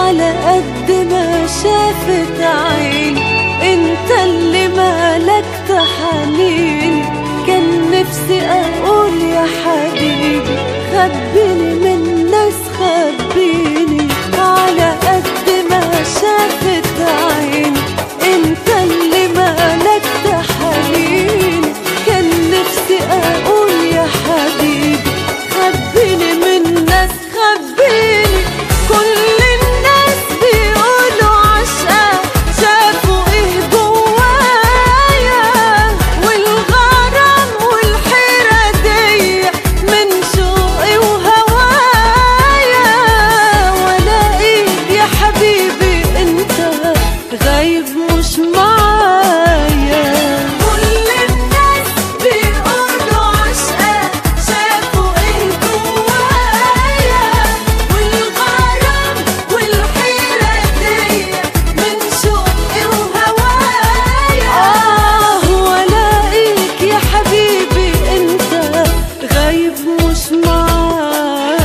على قد ما شافت عيني انت اللي ملكت حنيني كان نفسي اقول يا حبيبي خبيني من ناس خبيني على قد ما شافت عيني انت اللي ملكت حنيني كان نفسي اقول يا حبيبي خبيني من ناس خبيني كل الناس بيقولوا عشقة شافوا ايه جوايا والغرام والحيرة دي من شوقي وهوايا والاقيك يا حبيبي انت غايب مش معايا كل الناس بيقولوا عشقة شافوا ايه جوايا والغرام والحيرة دي من شوقي وهوايا اه والاقيك يا حبيبي انت غايب مش معايا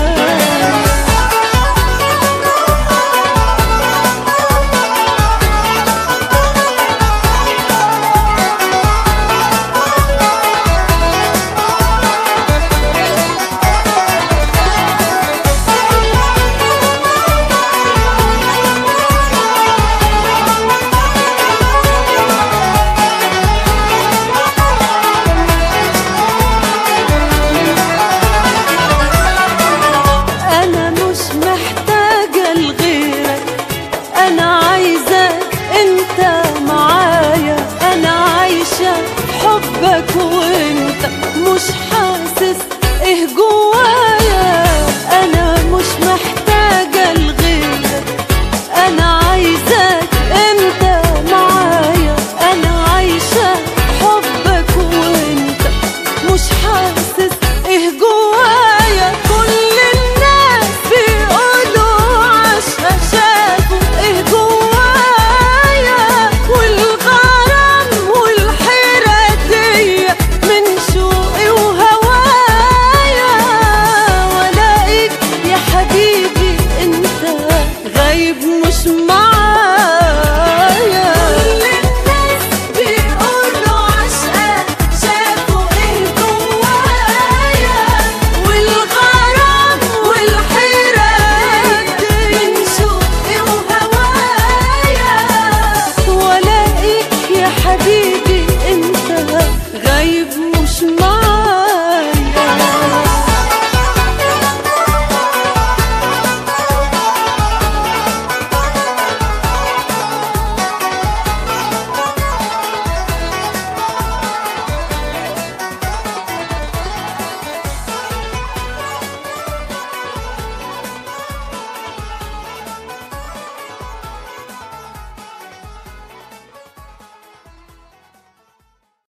أنا مش محتاجة لغيرك أنا عايزاك أنت معايا أنا عايشة حبك وأنت مش حاسس إيه جوايا أنا مش محتاجة لغيرك أنا عايزاك أنت معايا أنا عايشة حبك وأنت مش حاسس إيه جوايا كل الناس بيقولوا عشقة شافوا إيه جوايا والغرام والحيرة دي من شوقي وهوايا والاقيك يا حبيبي انت غايب مش معايا كل الناس بيقولوا عشقة شافوا ايه جوايا والغرام والحيرة من شوقي وهوايا والاقيك يا حبيبي انت غايب مش معايا